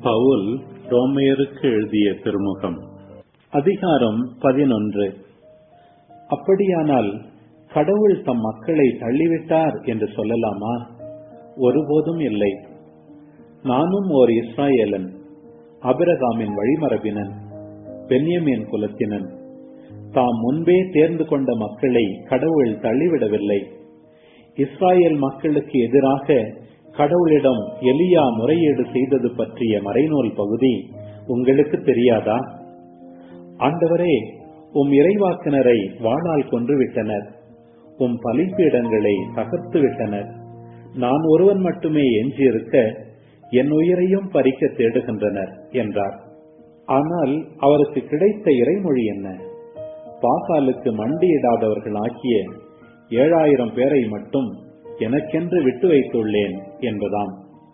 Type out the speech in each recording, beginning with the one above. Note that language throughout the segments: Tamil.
பவுல் ரோமையருக்கு எழுதிய திருமுகம் அதிகாரம் பதினொன்று அப்படியானால் கடவுள் தம் மக்களை தள்ளிவிட்டார் என்று சொல்லலாமா ஒருபோதும் இல்லை நானும் ஓர் இஸ்ராயேலன் அபிரகாமின் வழிமரபினன் பென்யமின் குலத்தினன் தாம் முன்பே தேர்ந்து கொண்ட மக்களை கடவுள் தள்ளிவிடவில்லை இஸ்ராயேல் மக்களுக்கு எதிராக கடவுளிடம் எலியா முறையீடு செய்தது பற்றிய மறைநூல் பகுதி உங்களுக்கு தெரியாதா ஆண்டவரே உம் இறைவாக்கினரை வாளால் கொன்றுவிட்டனர் உம் பலிப்பீடங்களை தகர்த்து விட்டனர் நான் ஒருவன் மட்டுமே எஞ்சியிருக்க என் உயிரையும் பறிக்க தேடுகின்றனர் என்றார் ஆனால் அவருக்கு கிடைத்த இறைமொழி என்ன பாகாலுக்கு மண்டியிடாதவர்கள் ஆக்கிய ஏழாயிரம் பேரை மட்டும் எனக்கென்று விட்டு வைத்துள்ளேன் என்பதாம்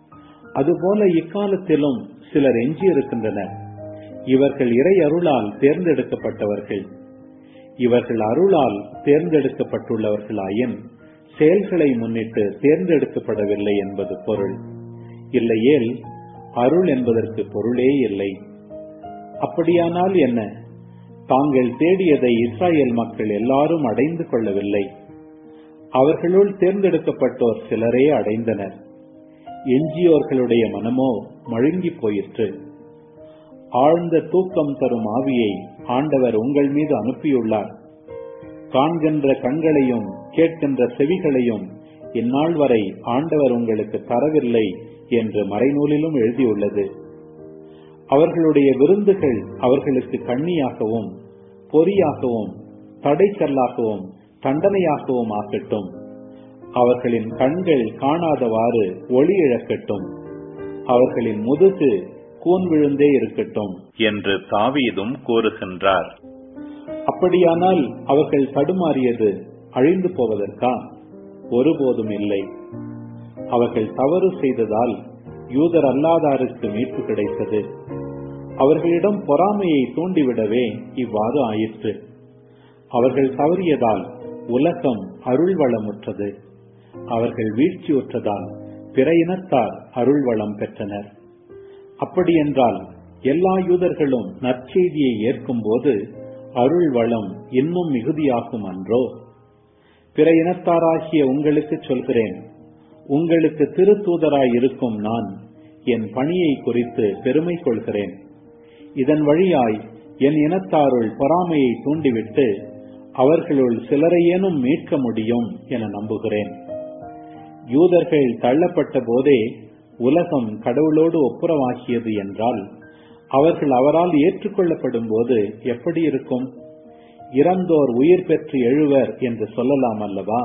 அதுபோல இக்காலத்திலும் சிலர் எஞ்சியிருக்கின்றனர் இவர்கள் இறை அருளால் தேர்ந்தெடுக்கப்பட்டவர்கள் இவர்கள் அருளால் தேர்ந்தெடுக்கப்பட்டுள்ளவர்களாயின் செயல்களை முன்னிட்டு தேர்ந்தெடுக்கப்படவில்லை என்பது பொருள் இல்லையேல் அருள் என்பதற்கு பொருளே இல்லை அப்படியானால் என்ன தாங்கள் தேடியதை இஸ்ராயேல் மக்கள் எல்லாரும் அடைந்து கொள்ளவில்லை அவர்களுள் தேர்ந்தெடுக்கப்பட்டோர் சிலரே அடைந்தனர் எஞ்சியோர்களுடைய மனமோ மழுங்கி போயிற்று ஆழ்ந்த தூக்கம் தரும் ஆவியை ஆண்டவர் உங்கள் மீது அனுப்பியுள்ளார் காண்கின்ற கண்களையும் கேட்கின்ற செவிகளையும் இந்நாள் வரை ஆண்டவர் உங்களுக்கு தரவில்லை என்று மறைநூலிலும் எழுதியுள்ளது அவர்களுடைய விருந்துகள் அவர்களுக்கு கண்ணியாகவும் பொறியாகவும் தடைக்கல்லாகவும் தண்டனையாகவும் ஆக்கட்டும் அவர்களின் கண்கள் காணாதவாறு ஒளி இழக்கட்டும் அவர்களின் முதுகு கூன் விழுந்தே இருக்கட்டும் என்று தாவீதும் கூறுகின்றார் அப்படியானால் அவர்கள் தடுமாறியது அழிந்து போவதற்கா ஒருபோதும் இல்லை அவர்கள் தவறு செய்ததால் யூதர் அல்லாதாருக்கு மீட்பு கிடைத்தது அவர்களிடம் பொறாமையை தூண்டிவிடவே இவ்வாறு ஆயிற்று அவர்கள் தவறியதால் உலகம் அருள் வளமுற்றது அவர்கள் வீழ்ச்சியுற்றதால் பிற இனத்தார் அருள் வளம் பெற்றனர் அப்படியென்றால் எல்லா யூதர்களும் நற்செய்தியை ஏற்கும் போது அருள் வளம் இன்னும் மிகுதியாகும் அன்றோ பிற இனத்தாராகிய உங்களுக்கு சொல்கிறேன் உங்களுக்கு திருத்தூதராய் இருக்கும் நான் என் பணியை குறித்து பெருமை கொள்கிறேன் இதன் வழியாய் என் இனத்தாருள் பொறாமையை தூண்டிவிட்டு அவர்களுள் சிலரையேனும் மீட்க முடியும் என நம்புகிறேன் யூதர்கள் தள்ளப்பட்ட போதே உலகம் கடவுளோடு ஒப்புரவாகியது என்றால் அவர்கள் அவரால் ஏற்றுக்கொள்ளப்படும் போது எப்படி இருக்கும் இறந்தோர் உயிர் பெற்று எழுவர் என்று சொல்லலாம் அல்லவா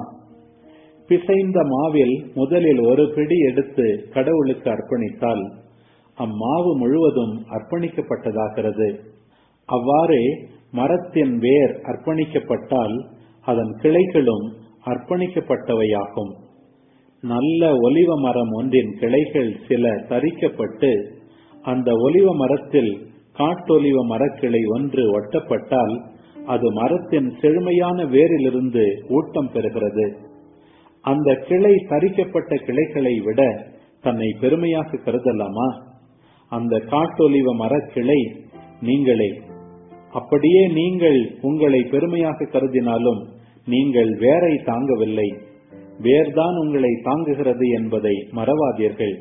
பிசைந்த மாவில் முதலில் ஒரு பிடி எடுத்து கடவுளுக்கு அர்ப்பணித்தால் அம்மாவு முழுவதும் அர்ப்பணிக்கப்பட்டதாகிறது அவ்வாறே மரத்தின் வேர் அர்ப்பணிக்கப்பட்டால் அதன் கிளைகளும் அர்ப்பணிக்கப்பட்டவையாகும் நல்ல ஒலிவ மரம் ஒன்றின் கிளைகள் சில தரிக்கப்பட்டு அந்த ஒலிவ மரத்தில் காட்டொலிவ மரக்கிளை ஒன்று ஒட்டப்பட்டால் அது மரத்தின் செழுமையான வேரிலிருந்து ஊட்டம் பெறுகிறது அந்த கிளை தரிக்கப்பட்ட கிளைகளை விட தன்னை பெருமையாக கருதலாமா அந்த காட்டொலிவ மரக்கிளை நீங்களே அப்படியே நீங்கள் உங்களை பெருமையாக கருதினாலும் நீங்கள் வேரை தாங்கவில்லை வேர்தான் உங்களை தாங்குகிறது என்பதை மறவாதீர்கள்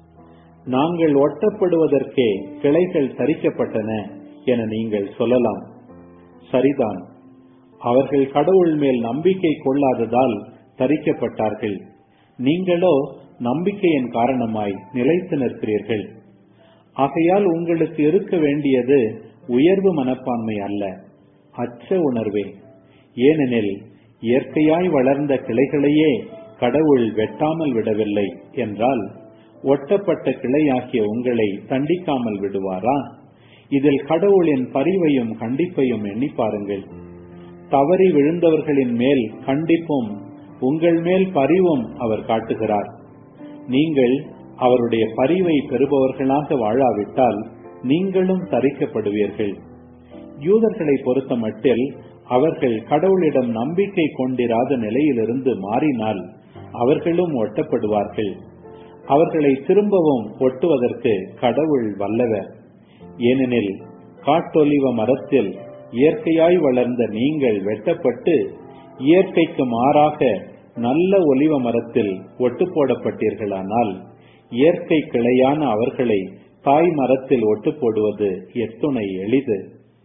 நாங்கள் ஒட்டப்படுவதற்கே கிளைகள் தரிக்கப்பட்டன என நீங்கள் சொல்லலாம் சரிதான் அவர்கள் கடவுள் மேல் நம்பிக்கை கொள்ளாததால் தரிக்கப்பட்டார்கள் நீங்களோ நம்பிக்கையின் காரணமாய் நிலைத்து நிற்கிறீர்கள் ஆகையால் உங்களுக்கு இருக்க வேண்டியது உயர்வு மனப்பான்மை அல்ல அச்ச உணர்வே ஏனெனில் இயற்கையாய் வளர்ந்த கிளைகளையே கடவுள் வெட்டாமல் விடவில்லை என்றால் ஒட்டப்பட்ட கிளையாகிய உங்களை தண்டிக்காமல் விடுவாரா இதில் கடவுளின் பரிவையும் கண்டிப்பையும் எண்ணி பாருங்கள் தவறி விழுந்தவர்களின் மேல் கண்டிப்பும் உங்கள் மேல் பரிவும் அவர் காட்டுகிறார் நீங்கள் அவருடைய பரிவை பெறுபவர்களாக வாழாவிட்டால் நீங்களும் தரிக்கப்படுவீர்கள் யூதர்களை பொறுத்த மட்டில் அவர்கள் கடவுளிடம் நம்பிக்கை கொண்டிராத நிலையிலிருந்து மாறினால் அவர்களும் ஒட்டப்படுவார்கள் அவர்களை திரும்பவும் ஒட்டுவதற்கு கடவுள் வல்லவர் ஏனெனில் காட்டொலிவ மரத்தில் இயற்கையாய் வளர்ந்த நீங்கள் வெட்டப்பட்டு இயற்கைக்கு மாறாக நல்ல ஒலிவ மரத்தில் ஒட்டு போடப்பட்டீர்களானால் இயற்கை கிளையான அவர்களை தாய் மரத்தில் ஒட்டு போடுவது எத்துணை எளிது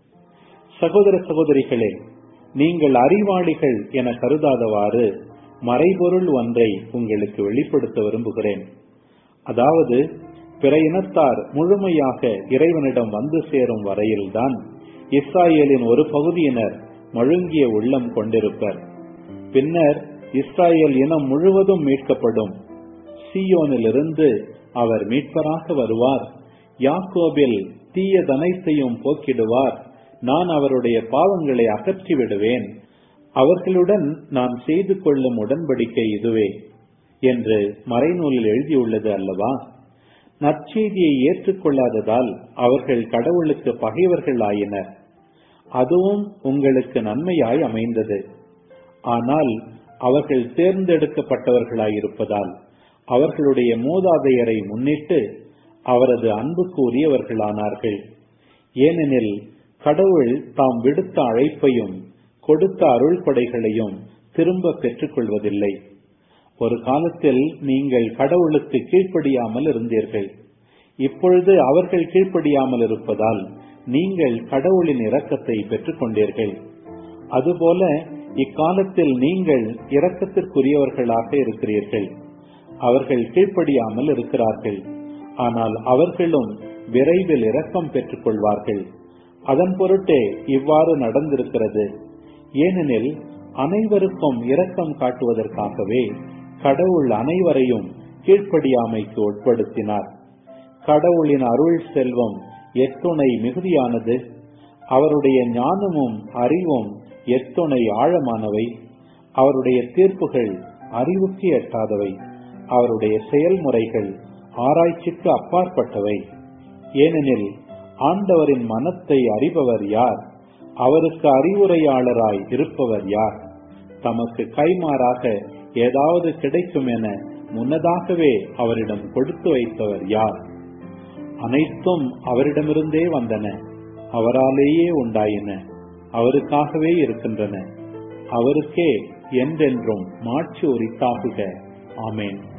சகோதர சகோதரிகளே நீங்கள் அறிவாளிகள் என கருதாதவாறு மறைபொருள் ஒன்றை உங்களுக்கு வெளிப்படுத்த விரும்புகிறேன் அதாவது பிற இனத்தார் முழுமையாக இறைவனிடம் வந்து சேரும் வரையில்தான் இஸ்ராயேலின் ஒரு பகுதியினர் மழுங்கிய உள்ளம் கொண்டிருப்பர் பின்னர் இஸ்ராயேல் இனம் முழுவதும் மீட்கப்படும் சியோனிலிருந்து அவர் மீட்பராக வருவார் யாக்கோபில் தீயதனைத்தையும் போக்கிடுவார் நான் அவருடைய பாவங்களை அகற்றி விடுவேன் அவர்களுடன் நான் செய்து கொள்ளும் உடன்படிக்கை இதுவே என்று மறைநூலில் எழுதியுள்ளது அல்லவா நற்செய்தியை ஏற்றுக்கொள்ளாததால் அவர்கள் கடவுளுக்கு பகைவர்கள் ஆயினர் அதுவும் உங்களுக்கு நன்மையாய் அமைந்தது ஆனால் அவர்கள் தேர்ந்தெடுக்கப்பட்டவர்களாயிருப்பதால் அவர்களுடைய மூதாதையரை முன்னிட்டு அவரது அன்புக்கு உரியவர்களானார்கள் ஏனெனில் கடவுள் தாம் விடுத்த அழைப்பையும் கொடுத்த அருள் கொடைகளையும் திரும்ப பெற்றுக் கொள்வதில்லை ஒரு காலத்தில் நீங்கள் கடவுளுக்கு கீழ்ப்படியாமல் இருந்தீர்கள் இப்பொழுது அவர்கள் கீழ்ப்படியாமல் இருப்பதால் நீங்கள் கடவுளின் இரக்கத்தை பெற்றுக் கொண்டீர்கள் அதுபோல இக்காலத்தில் நீங்கள் இரக்கத்திற்குரியவர்களாக இருக்கிறீர்கள் அவர்கள் கீழ்ப்படியாமல் இருக்கிறார்கள் ஆனால் அவர்களும் விரைவில் இரக்கம் பெற்றுக் கொள்வார்கள் அதன் பொருட்டே இவ்வாறு நடந்திருக்கிறது ஏனெனில் அனைவருக்கும் இரக்கம் காட்டுவதற்காகவே கடவுள் அனைவரையும் கீழ்ப்படியாமைக்கு உட்படுத்தினார் கடவுளின் அருள் செல்வம் எத்துணை மிகுதியானது அவருடைய ஞானமும் அறிவும் எத்துணை ஆழமானவை அவருடைய தீர்ப்புகள் அறிவுக்கு எட்டாதவை அவருடைய செயல்முறைகள் ஆராய்ச்சிக்கு அப்பாற்பட்டவை ஏனெனில் ஆண்டவரின் மனத்தை அறிபவர் யார் அவருக்கு அறிவுரையாளராய் இருப்பவர் யார் தமக்கு கைமாறாக ஏதாவது கிடைக்கும் என முன்னதாகவே அவரிடம் கொடுத்து வைத்தவர் யார் அனைத்தும் அவரிடமிருந்தே வந்தன அவராலேயே உண்டாயின அவருக்காகவே இருக்கின்றன அவருக்கே என்றென்றும் மாட்சி உரித்தாகுக ஆமேன்